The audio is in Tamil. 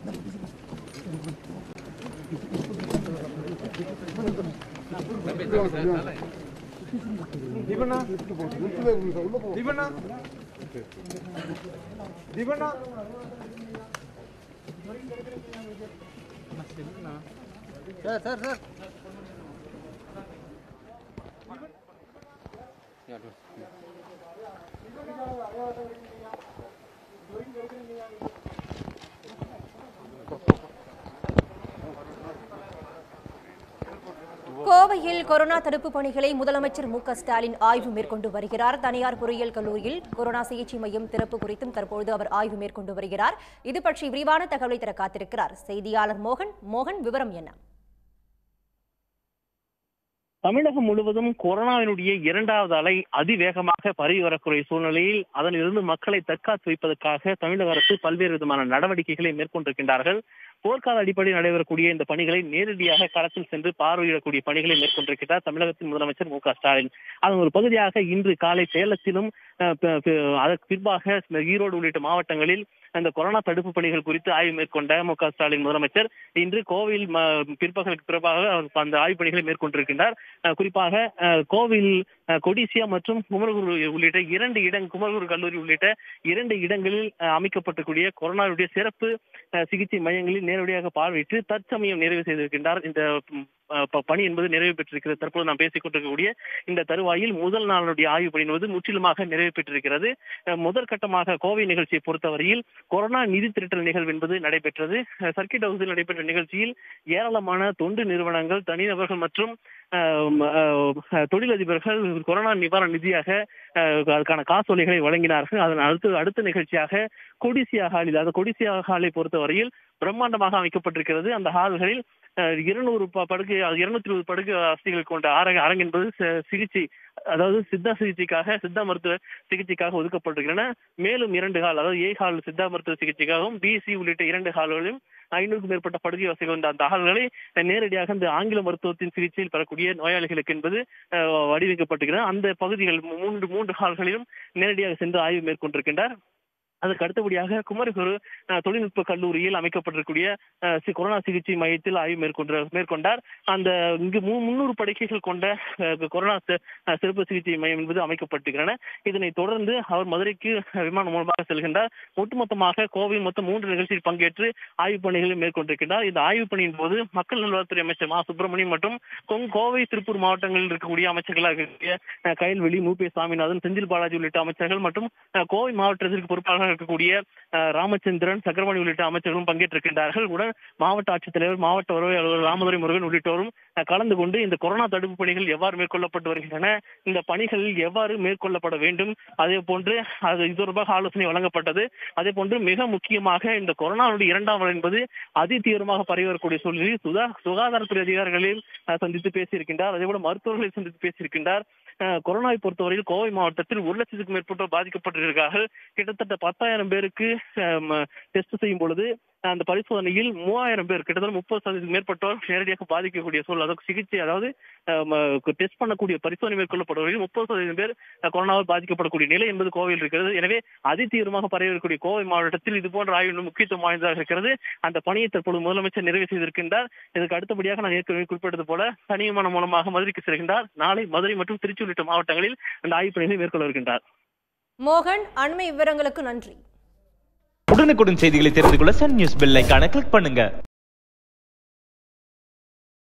தீபண்ணா தீபண்ணா தீபண்ணா சார் சார் சார் கோவையில் கொரோனா தடுப்பு பணிகளை முதலமைச்சர் மு க ஸ்டாலின் ஆய்வு மேற்கொண்டு வருகிறார் தனியார் பொறியியல் கல்லூரியில் கொரோனா சிகிச்சை மையம் திறப்பு குறித்தும் தற்பொழுது அவர் ஆய்வு மேற்கொண்டு வருகிறார் இது பற்றி விரிவான தகவலை தர காத்திருக்கிறார் செய்தியாளர் மோகன் மோகன் விவரம் என்ன தமிழகம் முழுவதும் கொரோனாவினுடைய இரண்டாவது அலை அதிவேகமாக பரவி வரக்கூடிய சூழ்நிலையில் அதனிலிருந்து மக்களை தற்காத்து வைப்பதற்காக தமிழக அரசு பல்வேறு விதமான நடவடிக்கைகளை மேற்கொண்டிருக்கின்றார்கள் போர்க்கால அடிப்படையில் நடைபெறக்கூடிய இந்த பணிகளை நேரடியாக களத்தில் சென்று பார்வையிடக்கூடிய பணிகளை மேற்கொண்டிருக்கிறார் தமிழகத்தின் முதலமைச்சர் மு க ஸ்டாலின் அதன் ஒரு பகுதியாக இன்று காலை சேலத்திலும் அஹ், ப- ப- அதற்கு பின்பாக இந்த ஈரோடு உள்ளிட்ட மாவட்டங்களில் அந்த கொரோனா தடுப்பு பணிகள் குறித்து ஆய்வு மேற்கொண்ட மு க ஸ்டாலின் முதலமைச்சர் இன்று கோவில் ம- பிற்பகலுக்கு பிறப்பாக அவர் அந்த ஆய்வு பணிகளை மேற்கொண்டிருக்கின்றார் அஹ், குறிப்பாக அஹ், கோவில் அஹ், கொடிசியா மற்றும் குமரகுரு உள்ளிட்ட இரண்டு இடம் குமரகுரு கல்லூரி உள்ளிட்ட இரண்டு இடங்களில் அஹ், அமைக்கப்பட்டிருக்கூடிய கொரோனாவுடைய சிறப்பு அஹ், சிகிச்சை மையங்களில் நேரடியாக பார்வையிட்டு தற்சமயம் நிறைவு செய்திருக்கின்றார் இந்த ம், அஹ், ப- பணி என்பது நிறைவு பெற்றிருக்கிறது தற்போது நாம் பேசிக் கொண்டிருக்கக்கூடிய இந்த தருவாயில் முதல் நாளுடைய ஆய்வு பணி என்பது முற்றிலுமாக நிறைவு பெற்றிருக்கிறது அஹ், முதற்கட்டமாக கோவை நிகழ்ச்சியை பொறுத்தவரையில் கொரோனா நிதி திரட்டல் நிகழ்வு என்பது நடைபெற்றது அஹ், சர்க்கிட் ஹவுஸில் நடைபெற்ற நிகழ்ச்சியில் ஏராளமான தொண்டு நிறுவனங்கள் தனிநபர்கள் மற்றும் அஹ், அஹ், தொழிலதிபர்கள் கொரோனா நிவாரண நிதியாக அஹ், அதுக்கான காசோலைகளை வழங்கினார்கள் அதன் அடுத்து அடுத்த நிகழ்ச்சியாக கொடிசியா ஹாலில் அதாவது கொடிசியா ஹாலை பொறுத்தவரையில் பிரம்மாண்டமாக அமைக்கப்பட்டிருக்கிறது அந்த ஹால்களில் இருநூறு படுக்கை இருநூத்தி இருபது படுக்கை வசதிகள் கொண்ட அரங்க அரங்கு என்பது சி- சிகிச்சை அதாவது சித்தா சிகிச்சைக்காக சித்தா மருத்துவ சிகிச்சைக்காக ஒதுக்கப்பட்டிருக்கின்றன மேலும் இரண்டு ஹால் அதாவது ஏ ஹால் சித்தா மருத்துவ சிகிச்சைக்காகவும் பிசி உள்ளிட்ட இரண்டு ஹால்களிலும் ஐநூறுக்கும் மேற்பட்ட படுக்கை வசதி கொண்ட அந்த ஹால்களை நேரடியாக இந்த ஆங்கில மருத்துவத்தின் சிகிச்சையில் பெறக்கூடிய நோயாளிகளுக்கு என்பது அஹ், வடிவமைக்கப்பட்டிருக்கிறது அந்த பகுதிகள் மூன்று மூன்று ஹால்களிலும் நேரடியாக சென்று ஆய்வு மேற்கொண்டிருக்கின்றார் அதற்கு அடுத்தபடியாக குமரகுரு அஹ், தொழில்நுட்ப கல்லூரியில் அமைக்கப்பட்டிருக்கக்கூடிய அஹ், சி- கொரோனா சிகிச்சை மையத்தில் ஆய்வு மேற்கொண்ட மேற்கொண்டார் அந்த இங்கு மு- முன்னூறு படுக்கைகள் கொண்ட அஹ், கொரோனா சி- அஹ், சிறப்பு சிகிச்சை மையம் என்பது அமைக்கப்பட்டிருக்கின்றன இதனைத் தொடர்ந்து அவர் மதுரைக்கு விமானம் மூலமாக செல்கின்றார் ஒட்டுமொத்தமாக கோவையில் மொத்தம் மூன்று நிகழ்ச்சியில் பங்கேற்று ஆய்வு பணிகளை மேற்கொண்டிருக்கின்றார் இந்த ஆய்வு பணியின் போது மக்கள் நல்வாழ்வுத்துறை அமைச்சர் மா சுப்பிரமணியம் மற்றும் கொங்- கோவை திருப்பூர் மாவட்டங்களில் இருக்கக்கூடிய அமைச்சர்களாக இருக்கக்கூடிய அஹ், கயல்வெளி மு பி சாமிநாதன் செந்தில் பாலாஜி உள்ளிட்ட அமைச்சர்கள் மற்றும் அஹ், கோவை மாவட்டத்திற்கு பொறுப்பாளராக இருக்கக்கூடிய அஹ், ராமச்சந்திரன் சக்கரபாணி உள்ளிட்ட அமைச்சர்களும் பங்கேற்றிருக்கின்றார்கள் உடன் மாவட்ட ஆட்சித்தலைவர் மாவட்ட வருவாய் அலுவலர் ராமதுரை முருகன் உள்ளிட்டோரும் அஹ், கலந்து கொண்டு இந்த கொரோனா தடுப்பு பணிகள் எவ்வாறு மேற்கொள்ளப்பட்டு வருகின்றன இந்த பணிகளில் எவ்வாறு மேற்கொள்ளப்பட வேண்டும் அதே போன்று அது இது தொடர்பாக ஆலோசனை வழங்கப்பட்டது அதே போன்று மிக முக்கியமாக இந்த கொரோனாவுடைய இரண்டாம் அலை என்பது அதி தீவிரமாக பரவி வரக்கூடிய சூழ்நிலையில் சுதா சுகாதாரத்துறை அதிகாரிகளையும் அஹ், சந்தித்து பேசியிருக்கின்றார் அதே போல மருத்துவர்களை சந்தித்து பேசியிருக்கின்றார் அஹ், கொரோனாவை பொறுத்தவரையில் கோவை மாவட்டத்தில் ஒரு லட்சத்துக்கும் மேற்பட்டோர் பாதிக்கப்பட்டிருக்கிறார்கள் கிட்டத்தட்ட பத்தாயிரம் பேருக்கு டெஸ்ட் செய்யும் பொழுது அந்த பரிசோதனையில் மூவாயிரம் பேர் கிட்டத்தட்ட முப்பது சதவீதம் மேற்பட்டோர் நேரடியாக பாதிக்கக்கூடிய சூழல் அதாவது சிகிச்சை அதாவது டெஸ்ட் பண்ணக்கூடிய பரிசோதனை மேற்கொள்ளப்படுவதில் முப்பது சதவீதம் பேர் அஹ், கொரோனாவால் பாதிக்கப்படக்கூடிய நிலை என்பது கோவையில் இருக்கிறது எனவே அதி தீவிரமாக பரவி இருக்கக்கூடிய கோவை மாவட்டத்தில் இது போன்ற ஆய்வு முக்கியத்துவம் வாய்ந்ததாக இருக்கிறது அந்த பணியை தற்போது முதலமைச்சர் நிறைவு செய்திருக்கின்றார் இதற்கு அடுத்தபடியாக நான் ஏற்கனவே குறிப்பிட்டது போல தனி விமானம் மூலமாக மதுரைக்கு செல்கின்றார் நாளை மதுரை மற்றும் திருச்சி உள்ளிட்ட மாவட்டங்களில் அந்த ஆய்வு பணிகளை மேற்கொள்ள இருக்கின்றார் மோகன் அண்மை விவரங்களுக்கு நன்றி உடனுக்குடன் செய்திகளை தெரிந்து கொள்ள சன் நியூஸ் பெல் ஐகானை கிளிக் பண்ணுங்க